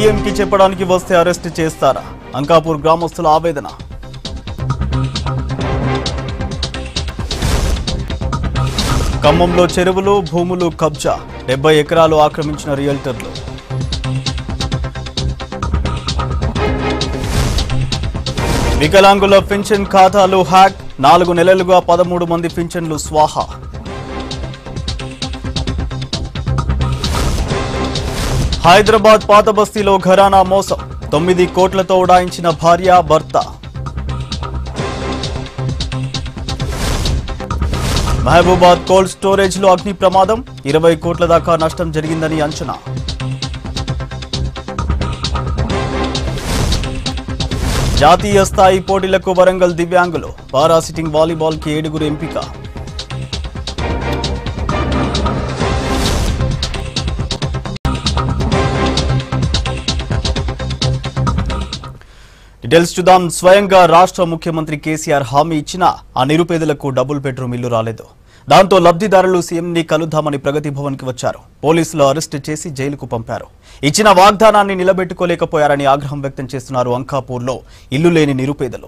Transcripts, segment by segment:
సీఎంకి చెప్పడానికి వస్తే అరెస్ట్ చేస్తారా అంకాపూర్ గ్రామస్తుల ఆవేదన ఖమ్మంలో చెరువులు భూములు కబ్జా డెబ్బై ఎకరాలు ఆక్రమించిన రియల్టర్లు వికలాంగుల పింఛన్ ఖాతాలు హ్యాక్ నాలుగు నెలలుగా పదమూడు మంది పింఛన్లు స్వాహా హైదరాబాద్ పాత బస్తీలో ఘరానా మోసం తొమ్మిది కోట్లతో ఉడాయించిన భార్య భర్త మహబూబాద్ కోల్డ్ స్టోరేజ్ లో అగ్ని ప్రమాదం ఇరవై కోట్ల దాకా నష్టం జరిగిందని అంచనా జాతీయ స్థాయి పోటీలకు వరంగల్ దివ్యాంగులు పారా సిట్టింగ్ వాలీబాల్ కి ఏడుగురు ఎంపిక డీటెయిల్స్ చూద్దాం స్వయంగా రాష్ట్ర ముఖ్యమంత్రి కేసీఆర్ హామీ ఇచ్చినా ఆ నిరుపేదలకు డబుల్ బెడ్రూమ్ ఇల్లు రాలేదు దాంతో లబ్ధిదారులు సీఎంని కలుద్దామని ప్రగతి భవన్ కి వచ్చారు పోలీసులు అరెస్టు చేసి జైలుకు పంపారు ఇచ్చిన వాగ్దానాన్ని నిలబెట్టుకోలేకపోయారని ఆగ్రహం వ్యక్తం చేస్తున్నారు అంకాపూర్లో ఇల్లు లేని నిరుపేదలు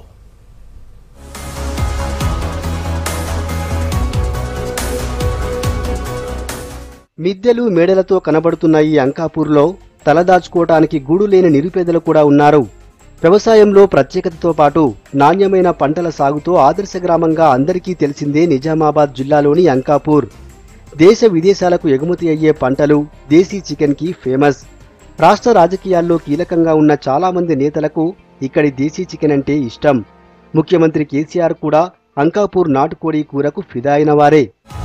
మిద్దెలు మేడలతో కనబడుతున్న ఈ అంకాపూర్లో తలదాచుకోవటానికి గూడు లేని నిరుపేదలు కూడా ఉన్నారు వ్యవసాయంలో ప్రత్యేకతతో పాటు నాణ్యమైన పంటల సాగుతో ఆదర్శ గ్రామంగా అందరికీ తెలిసిందే నిజామాబాద్ జిల్లాలోని అంకాపూర్ దేశ విదేశాలకు ఎగుమతి అయ్యే పంటలు దేశీ చికెన్కి ఫేమస్ రాష్ట్ర రాజకీయాల్లో కీలకంగా ఉన్న చాలా మంది నేతలకు ఇక్కడి దేశీ చికెన్ అంటే ఇష్టం ముఖ్యమంత్రి కేసీఆర్ కూడా అంకాపూర్ నాటుకోడి కూరకు ఫిదా అయిన వారే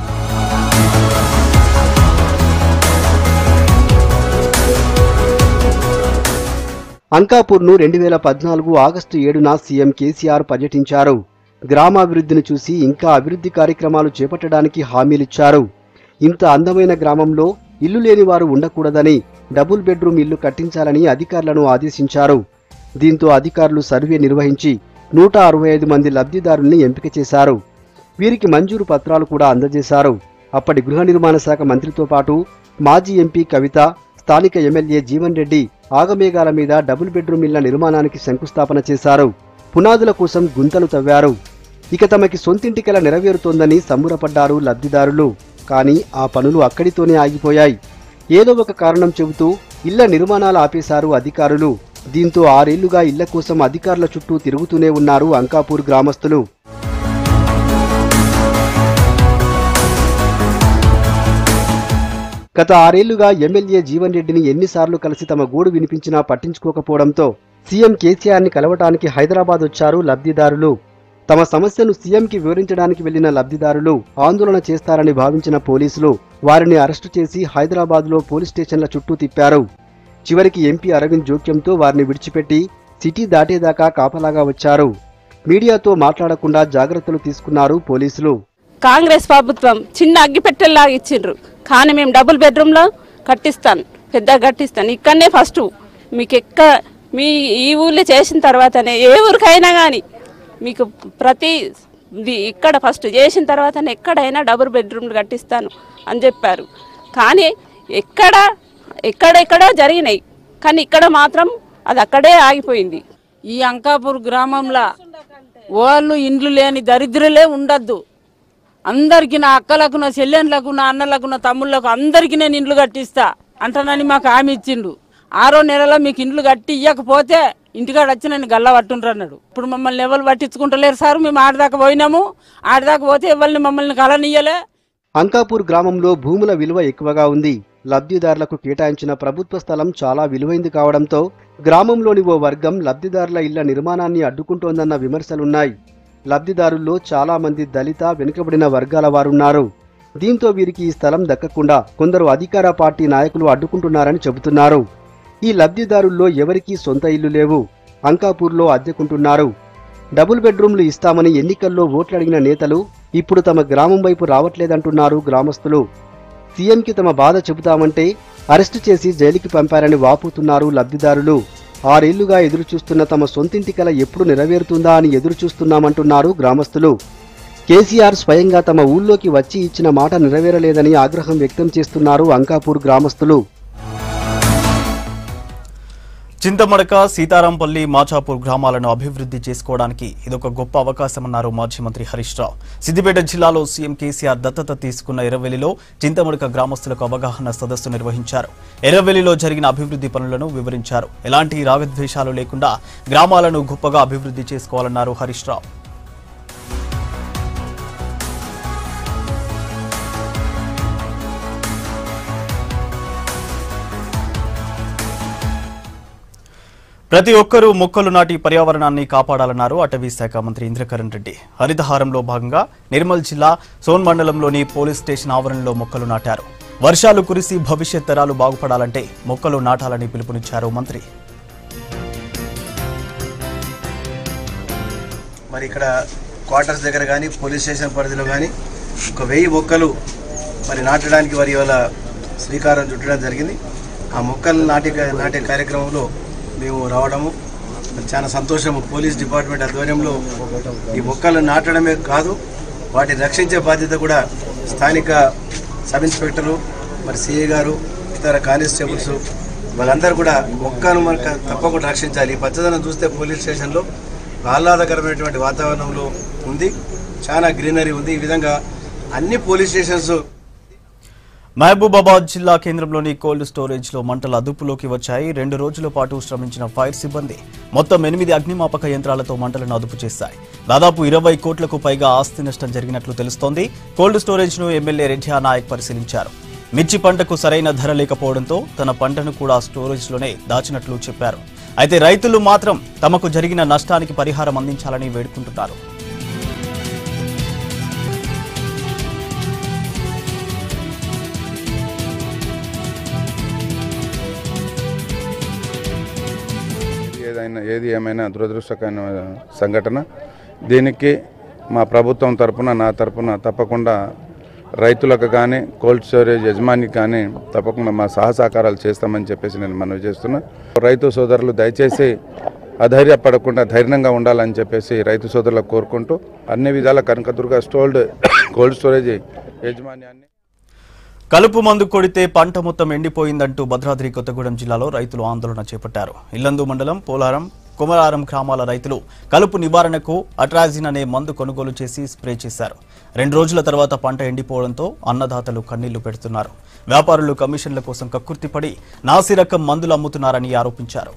అంకాపూర్ను రెండు వేల పద్నాలుగు ఆగస్టు ఏడున సీఎం కేసీఆర్ పర్యటించారు గ్రామాభివృద్ధిని చూసి ఇంకా అభివృద్ధి కార్యక్రమాలు చేపట్టడానికి హామీలిచ్చారు ఇంత అందమైన గ్రామంలో ఇల్లు లేని వారు ఉండకూడదని డబుల్ బెడ్రూమ్ ఇల్లు కట్టించాలని అధికారులను ఆదేశించారు దీంతో అధికారులు సర్వే నిర్వహించి నూట అరవై ఐదు మంది లబ్ధిదారుల్ని ఎంపిక చేశారు వీరికి మంజూరు పత్రాలు కూడా అందజేశారు అప్పటి గృహ నిర్మాణ శాఖ మంత్రితో పాటు మాజీ ఎంపీ కవిత స్థానిక ఎమ్మెల్యే జీవన్ రెడ్డి ఆగమేఘాల మీద డబుల్ బెడ్రూమ్ ఇళ్ల నిర్మాణానికి శంకుస్థాపన చేశారు పునాదుల కోసం గుంతలు తవ్వారు ఇక తమకి సొంతింటి కల నెరవేరుతోందని సంబురపడ్డారు లబ్ధిదారులు కానీ ఆ పనులు అక్కడితోనే ఆగిపోయాయి ఏదో ఒక కారణం చెబుతూ ఇళ్ల నిర్మాణాలు ఆపేశారు అధికారులు దీంతో ఆరేళ్లుగా ఇళ్ల కోసం అధికారుల చుట్టూ తిరుగుతూనే ఉన్నారు అంకాపూర్ గ్రామస్తులు గత ఆరేళ్లుగా ఎమ్మెల్యే జీవన్ రెడ్డిని ఎన్నిసార్లు కలిసి తమ గోడు వినిపించినా పట్టించుకోకపోవడంతో సీఎం కేసీఆర్ ని కలవటానికి హైదరాబాద్ వచ్చారు లబ్ధిదారులు తమ సమస్యను సీఎంకి వివరించడానికి వెళ్లిన లబ్ధిదారులు ఆందోళన చేస్తారని భావించిన పోలీసులు వారిని అరెస్టు చేసి హైదరాబాద్లో పోలీస్ స్టేషన్ల చుట్టూ తిప్పారు చివరికి ఎంపీ అరవింద్ జోక్యంతో వారిని విడిచిపెట్టి సిటీ దాటేదాకా కాపలాగా వచ్చారు మీడియాతో మాట్లాడకుండా జాగ్రత్తలు తీసుకున్నారు పోలీసులు కాంగ్రెస్ ప్రభుత్వం చిన్న అగ్గిపెట్టెల్లాగా ఇచ్చిండ్రు కానీ మేము డబుల్ బెడ్రూమ్లో కట్టిస్తాను పెద్దగా కట్టిస్తాను ఇక్కడనే ఫస్ట్ మీకు ఎక్క మీ ఈ ఊళ్ళో చేసిన తర్వాతనే ఏ ఊరికైనా కానీ మీకు ప్రతి ఇది ఇక్కడ ఫస్ట్ చేసిన తర్వాతనే ఎక్కడైనా డబుల్ బెడ్రూమ్లు కట్టిస్తాను అని చెప్పారు కానీ ఎక్కడ ఎక్కడెక్కడో జరిగినాయి కానీ ఇక్కడ మాత్రం అది అక్కడే ఆగిపోయింది ఈ అంకాపూర్ గ్రామంలో వాళ్ళు ఇండ్లు లేని దరిద్రులే ఉండద్దు అందరికి నా అక్కలకు నా చెల్లెన్లకు నా అన్నలకు నా తమ్ముళ్ళకు అందరికి నేను ఇండ్లు కట్టిస్తా అంటానని మాకు హామీ ఇచ్చిండు ఆరో నెలలో మీకు ఇండ్లు కట్టి ఇవ్వకపోతే ఇంటికాడ వచ్చి నన్ను గల్ల పట్టుండ్రు అన్నాడు ఇప్పుడు మమ్మల్ని ఎవరు పట్టించుకుంటలేరు సార్ మేము ఆడదాకా పోయినాము ఆడదాకా పోతే ఎవరిని మమ్మల్ని కలనియ్యలే అంకాపూర్ గ్రామంలో భూముల విలువ ఎక్కువగా ఉంది లబ్ధిదారులకు కేటాయించిన ప్రభుత్వ స్థలం చాలా విలువైంది కావడంతో గ్రామంలోని ఓ వర్గం లబ్ధిదారుల ఇళ్ల నిర్మాణాన్ని అడ్డుకుంటోందన్న విమర్శలున్నాయి లబ్ధిదారుల్లో చాలా మంది దళిత వెనుకబడిన వర్గాల వారున్నారు దీంతో వీరికి ఈ స్థలం దక్కకుండా కొందరు అధికార పార్టీ నాయకులు అడ్డుకుంటున్నారని చెబుతున్నారు ఈ లబ్ధిదారుల్లో ఎవరికీ సొంత ఇల్లు లేవు అంకాపూర్లో అద్దెకుంటున్నారు డబుల్ బెడ్రూమ్లు ఇస్తామని ఎన్నికల్లో ఓట్లు అడిగిన నేతలు ఇప్పుడు తమ గ్రామం వైపు రావట్లేదంటున్నారు గ్రామస్తులు సీఎంకి తమ బాధ చెబుతామంటే అరెస్టు చేసి జైలుకి పంపారని వాపోతున్నారు లబ్ధిదారులు ఆరేళ్లుగా ఎదురుచూస్తున్న తమ సొంతింటి కల ఎప్పుడు నెరవేరుతుందా అని ఎదురుచూస్తున్నామంటున్నారు గ్రామస్తులు కేసీఆర్ స్వయంగా తమ ఊళ్ళోకి వచ్చి ఇచ్చిన మాట నెరవేరలేదని ఆగ్రహం వ్యక్తం చేస్తున్నారు అంకాపూర్ గ్రామస్తులు చింతమడక సీతారాంపల్లి మాచాపూర్ గ్రామాలను అభివృద్ధి చేసుకోవడానికి ఇదొక గొప్ప అవకాశమన్నారు మాజీ మంత్రి హరీష్ రావు సిద్దిపేట జిల్లాలో సీఎం కేసీఆర్ దత్తత తీసుకున్న ఎర్రవెల్లిలో చింతమడక గ్రామస్తులకు అవగాహన సదస్సు నిర్వహించారు ఎర్రవెల్లిలో జరిగిన అభివృద్ధి పనులను వివరించారు ఎలాంటి రాగద్వేషాలు లేకుండా గ్రామాలను గొప్పగా అభివృద్ధి చేసుకోవాలన్నారు హరీష్ రావు ప్రతి ఒక్కరూ మొక్కలు నాటి పర్యావరణాన్ని కాపాడాలన్నారు అటవీ శాఖ మంత్రి ఇంద్రకరణ్ రెడ్డి హరితహారంలో భాగంగా నిర్మల్ జిల్లా సోన్ మండలంలోని పోలీస్ స్టేషన్ ఆవరణలో మొక్కలు నాటారు వర్షాలు కురిసి భవిష్యత్ తరాలు బాగుపడాలంటే మొక్కలు నాటాలని పిలుపునిచ్చారు మంత్రి మరి ఇక్కడ క్వార్టర్స్ దగ్గర కానీ పోలీస్ స్టేషన్ పరిధిలో కానీ ఒక వెయ్యి మొక్కలు మరి నాటడానికి వారి ఇవాళ శ్రీకారం చుట్టడం జరిగింది ఆ మొక్కలు నాటి నాటే కార్యక్రమంలో మేము రావడము మరి చాలా సంతోషము పోలీస్ డిపార్ట్మెంట్ ఆధ్వర్యంలో ఈ మొక్కలు నాటడమే కాదు వాటిని రక్షించే బాధ్యత కూడా స్థానిక సబ్ ఇన్స్పెక్టరు మరి సిఏ గారు ఇతర కానిస్టేబుల్స్ వాళ్ళందరూ కూడా మొక్కను మనకు తప్పకుండా రక్షించాలి ఈ పచ్చదనం చూస్తే పోలీస్ స్టేషన్లో ఆహ్లాదకరమైనటువంటి వాతావరణంలో ఉంది చాలా గ్రీనరీ ఉంది ఈ విధంగా అన్ని పోలీస్ స్టేషన్స్ మహబూబాబాద్ జిల్లా కేంద్రంలోని కోల్డ్ స్టోరేజ్ లో మంటలు అదుపులోకి వచ్చాయి రెండు రోజుల పాటు శ్రమించిన ఫైర్ సిబ్బంది మొత్తం ఎనిమిది అగ్నిమాపక యంత్రాలతో మంటలను అదుపు చేశాయి దాదాపు ఇరవై కోట్లకు పైగా ఆస్తి నష్టం జరిగినట్లు తెలుస్తోంది కోల్డ్ స్టోరేజ్ ను ఎమ్మెల్యే రెడ్డియా నాయక్ పరిశీలించారు మిర్చి పంటకు సరైన ధర లేకపోవడంతో తన పంటను కూడా స్టోరేజ్ లోనే దాచినట్లు చెప్పారు అయితే రైతులు మాత్రం తమకు జరిగిన నష్టానికి పరిహారం అందించాలని వేడుకుంటున్నారు ఏదైనా ఏది ఏమైనా దురదృష్టకరమైన సంఘటన దీనికి మా ప్రభుత్వం తరపున నా తరపున తప్పకుండా రైతులకు కానీ కోల్డ్ స్టోరేజ్ యజమానికి కానీ తప్పకుండా మా సహసహకారాలు చేస్తామని చెప్పేసి నేను మనవి చేస్తున్నా రైతు సోదరులు దయచేసి అధైర్యపడకుండా ధైర్యంగా ఉండాలని చెప్పేసి రైతు సోదరులకు కోరుకుంటూ అన్ని విధాల కనకదుర్గ స్టోల్డ్ కోల్డ్ స్టోరేజ్ యజమాన్యాన్ని కలుపు మందు కొడితే పంట మొత్తం ఎండిపోయిందంటూ భద్రాద్రి కొత్తగూడెం జిల్లాలో రైతులు ఆందోళన చేపట్టారు ఇల్లందు మండలం పోలారం కుమరారం గ్రామాల రైతులు కలుపు నివారణకు అట్రాజిన్ అనే మందు కొనుగోలు చేసి స్ప్రే చేశారు రెండు రోజుల తర్వాత పంట ఎండిపోవడంతో అన్నదాతలు కన్నీళ్లు పెడుతున్నారు వ్యాపారులు కమిషన్ల కోసం కక్కుర్తిపడి నాసి రకం మందులు అమ్ముతున్నారని ఆరోపించారు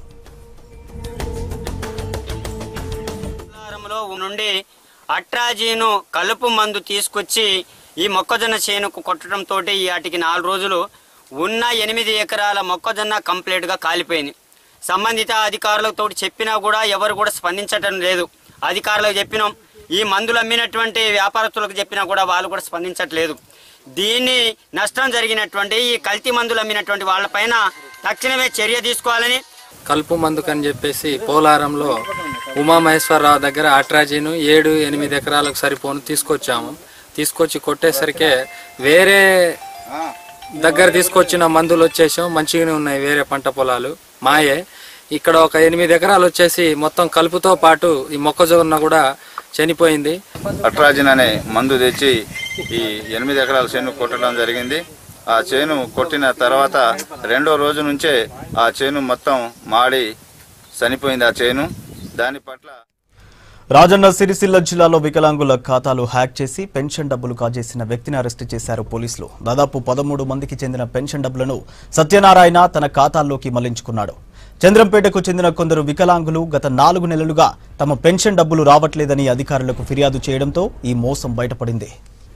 ఆహారంలో నుండి అట్రాజీను కలుపు మందు తీసుకొచ్చి ఈ మొక్కజొన్న చేనుకు కొట్టడంతో వాటికి నాలుగు రోజులు ఉన్న ఎనిమిది ఎకరాల మొక్కజొన్న కంప్లీట్గా కాలిపోయింది సంబంధిత అధికారులతో చెప్పినా కూడా ఎవరు కూడా స్పందించటం లేదు అధికారులకు చెప్పినాం ఈ మందులు అమ్మినటువంటి వ్యాపారస్తులకు చెప్పినా కూడా వాళ్ళు కూడా స్పందించట్లేదు దీన్ని నష్టం జరిగినటువంటి ఈ కల్తీ మందులు అమ్మినటువంటి వాళ్ళపైన తక్షణమే చర్య తీసుకోవాలని కలుపు మందుకని చెప్పేసి పోలారంలో ఉమామహేశ్వరరావు దగ్గర అట్రాజీను ఏడు ఎనిమిది ఎకరాలకు సరిపోను తీసుకొచ్చాము తీసుకొచ్చి కొట్టేసరికి వేరే దగ్గర తీసుకొచ్చిన మందులు వచ్చేసాం మంచిగానే ఉన్నాయి వేరే పంట పొలాలు మాయే ఇక్కడ ఒక ఎనిమిది ఎకరాలు వచ్చేసి మొత్తం కలుపుతో పాటు ఈ మొక్కజొన్న కూడా చనిపోయింది అట్రాజిన్ అనే మందు తెచ్చి ఈ ఎనిమిది ఎకరాల చేను కొట్టడం జరిగింది ఆ చేను కొట్టిన తర్వాత రెండో రోజు నుంచే ఆ చేను మొత్తం మాడి చనిపోయింది ఆ చేను దాని పట్ల రాజన్న సిరిసిల్ల జిల్లాలో వికలాంగుల ఖాతాలు హ్యాక్ చేసి పెన్షన్ డబ్బులు కాజేసిన వ్యక్తిని అరెస్టు చేశారు పోలీసులు దాదాపు పదమూడు మందికి చెందిన పెన్షన్ డబ్బులను సత్యనారాయణ తన ఖాతాల్లోకి మళ్లించుకున్నాడు చంద్రంపేటకు చెందిన కొందరు వికలాంగులు గత నాలుగు నెలలుగా తమ పెన్షన్ డబ్బులు రావట్లేదని అధికారులకు ఫిర్యాదు చేయడంతో ఈ మోసం బయటపడింది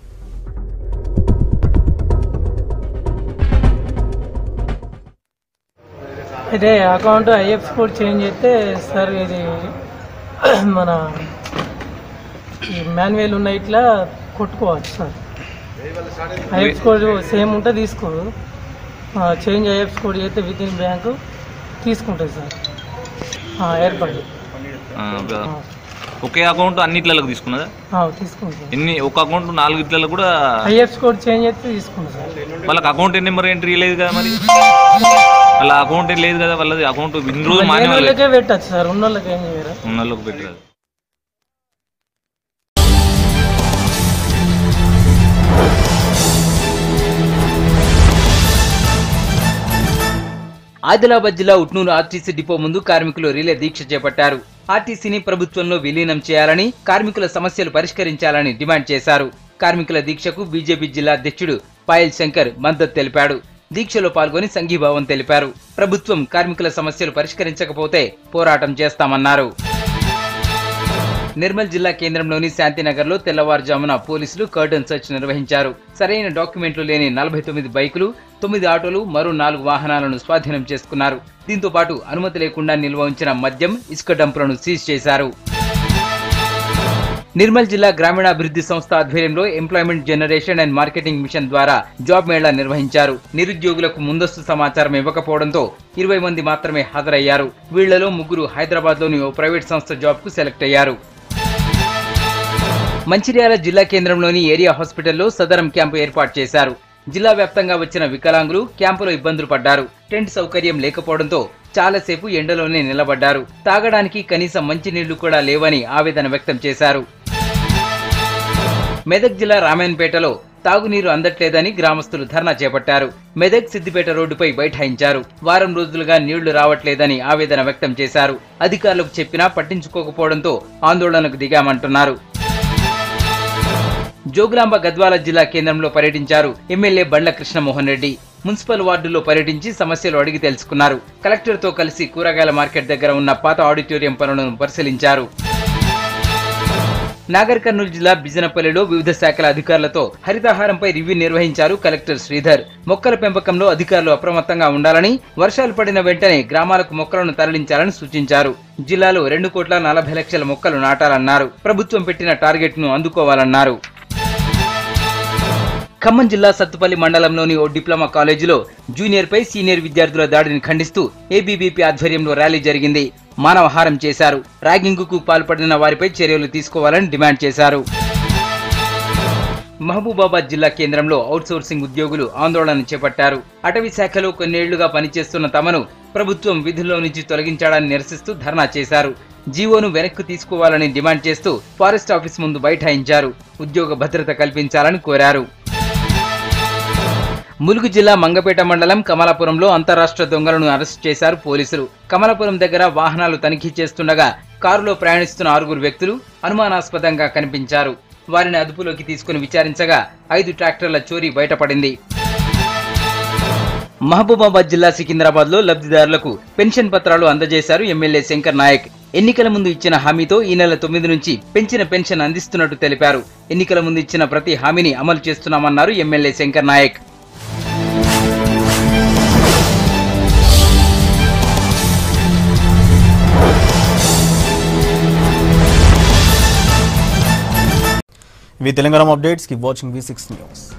అయితే అకౌంట్ ఐఎఫ్స్ కోడ్ చేంజ్ చేస్తే సార్ ఇది మన ఈ మాన్యువల్ ఉన్న ఇట్లా కొట్టుకోవచ్చు సార్ ఐఎఫ్స్ కోడ్ సేమ్ ఉంటే తీసుకోదు చేంజ్ ఐఎఫ్స్ కోడ్ చేస్తే విత్ ఇన్ బ్యాంకు తీసుకుంటుంది సార్ ఏర్పడి ఆ, బ- ఒకే అకౌంట్ అన్నిట్లలో తీసుకున్నదా తీసుకుంటుంది ఎన్ని ఒక అకౌంట్ నాలుగు ఇట్లలో కూడా ఐఎఫ్స్ కోడ్ చేంజ్ చేస్తే తీసుకుంటుంది సార్ వాళ్ళకి అకౌంట్ నెంబర్ ఎంట్రీ లేదు కదా మరి వాళ్ళ అకౌంట్ లేదు కదా వాళ్ళది అకౌంట్ ఇన్ని రోజులు లేని మాన్యువల్ వాళ్ళకే పెట్టచ్చు సార్ ఉన్న వాళ్ళకి ఏం చేయరు ఉన్న వాళ్ళకి పెట్టరాదు ఆదిలాబాద్ జిల్లా ఉట్నూరు ఆర్టీసీ డిపో ముందు కార్మికులు రిలే దీక్ష చేపట్టారు ఆర్టీసీని ప్రభుత్వంలో విలీనం చేయాలని కార్మికుల సమస్యలు పరిష్కరించాలని డిమాండ్ చేశారు కార్మికుల దీక్షకు బీజేపీ జిల్లా అధ్యక్షుడు పాయల్ శంకర్ మద్దతు తెలిపాడు దీక్షలో పాల్గొని సంఘీభావం తెలిపారు ప్రభుత్వం కార్మికుల సమస్యలు పరిష్కరించకపోతే పోరాటం చేస్తామన్నారు నిర్మల్ జిల్లా కేంద్రంలోని శాంతినగర్లో తెల్లవారుజామున పోలీసులు కర్టన్ సెర్చ్ నిర్వహించారు సరైన డాక్యుమెంట్లు లేని నలభై తొమ్మిది బైకులు తొమ్మిది ఆటోలు మరో నాలుగు వాహనాలను స్వాధీనం చేసుకున్నారు దీంతో పాటు అనుమతి లేకుండా నిల్వ ఉంచిన మద్యం ఇసుక డంపులను సీజ్ చేశారు నిర్మల్ జిల్లా గ్రామీణాభివృద్ధి సంస్థ ఆధ్వర్యంలో employment generation and marketing mission ద్వారా జాబ్ మేళా నిర్వహించారు నిరుద్యోగులకు ముందస్తు సమాచారం ఇవ్వకపోవడంతో ఇరవై మంది మాత్రమే హాజరయ్యారు వీళ్లలో ముగ్గురు హైదరాబాద్ లోని ఓ ప్రైవేట్ సంస్థ జాబ్ కు సెలెక్ట్ అయ్యారు మంచిర్యాల జిల్లా కేంద్రంలోని ఏరియా హాస్పిటల్లో సదరం క్యాంపు ఏర్పాటు చేశారు జిల్లా వ్యాప్తంగా వచ్చిన వికలాంగులు క్యాంపులో ఇబ్బందులు పడ్డారు టెంట్ సౌకర్యం లేకపోవడంతో చాలాసేపు ఎండలోనే నిలబడ్డారు తాగడానికి కనీసం మంచినీళ్లు కూడా లేవని ఆవేదన వ్యక్తం చేశారు మెదక్ జిల్లా రామాయణపేటలో తాగునీరు అందట్లేదని గ్రామస్తులు ధర్నా చేపట్టారు మెదక్ సిద్దిపేట రోడ్డుపై బైఠాయించారు వారం రోజులుగా నీళ్లు రావట్లేదని ఆవేదన వ్యక్తం చేశారు అధికారులకు చెప్పినా పట్టించుకోకపోవడంతో ఆందోళనకు దిగామంటున్నారు జోగులాంబ గద్వాల జిల్లా కేంద్రంలో పర్యటించారు ఎమ్మెల్యే బండ్ల కృష్ణమోహన్ రెడ్డి మున్సిపల్ వార్డులో పర్యటించి సమస్యలు అడిగి తెలుసుకున్నారు కలెక్టర్తో కలిసి కూరగాయల మార్కెట్ దగ్గర ఉన్న పాత ఆడిటోరియం పనులను పరిశీలించారు నాగర్ కర్నూలు జిల్లా బిజనపల్లిలో వివిధ శాఖల అధికారులతో హరితహారంపై రివ్యూ నిర్వహించారు కలెక్టర్ శ్రీధర్ మొక్కల పెంపకంలో అధికారులు అప్రమత్తంగా ఉండాలని వర్షాలు పడిన వెంటనే గ్రామాలకు మొక్కలను తరలించాలని సూచించారు జిల్లాలో రెండు కోట్ల నలభై లక్షల మొక్కలు నాటాలన్నారు ప్రభుత్వం పెట్టిన టార్గెట్ ను అందుకోవాలన్నారు ఖమ్మం జిల్లా సత్తుపల్లి మండలంలోని ఓ డిప్లొమా కాలేజీలో జూనియర్ పై సీనియర్ విద్యార్థుల దాడిని ఖండిస్తూ ఏబీవీపీ ఆధ్వర్యంలో ర్యాలీ జరిగింది మానవహారం చేశారు ర్యాగింగ్ కు పాల్పడిన వారిపై చర్యలు తీసుకోవాలని డిమాండ్ చేశారు మహబూబాబాద్ జిల్లా కేంద్రంలో అవుట్సోర్సింగ్ ఉద్యోగులు ఆందోళన చేపట్టారు అటవీ శాఖలో కొన్నేళ్లుగా పనిచేస్తున్న తమను ప్రభుత్వం విధుల్లో నుంచి తొలగించాడని నిరసిస్తూ ధర్నా చేశారు జీవోను వెనక్కు తీసుకోవాలని డిమాండ్ చేస్తూ ఫారెస్ట్ ఆఫీస్ ముందు బైఠాయించారు ఉద్యోగ భద్రత కల్పించాలని కోరారు ములుగు జిల్లా మంగపేట మండలం కమలాపురంలో అంతరాష్ట్ర దొంగలను అరెస్ట్ చేశారు పోలీసులు కమలాపురం దగ్గర వాహనాలు తనిఖీ చేస్తుండగా కారులో ప్రయాణిస్తున్న ఆరుగురు వ్యక్తులు అనుమానాస్పదంగా కనిపించారు వారిని అదుపులోకి తీసుకుని విచారించగా ఐదు ట్రాక్టర్ల చోరీ బయటపడింది మహబూబాబాద్ జిల్లా సికింద్రాబాద్ లో లబ్ధిదారులకు పెన్షన్ పత్రాలు అందజేశారు ఎమ్మెల్యే శంకర్ నాయక్ ఎన్నికల ముందు ఇచ్చిన హామీతో ఈ నెల తొమ్మిది నుంచి పెంచిన పెన్షన్ అందిస్తున్నట్టు తెలిపారు ఎన్నికల ముందు ఇచ్చిన ప్రతి హామీని అమలు చేస్తున్నామన్నారు ఎమ్మెల్యే శంకర్ నాయక్ ఇవి తెలంగాణ అప్డేట్స్ కి వాచింగ్ వి సిక్స్ న్యూస్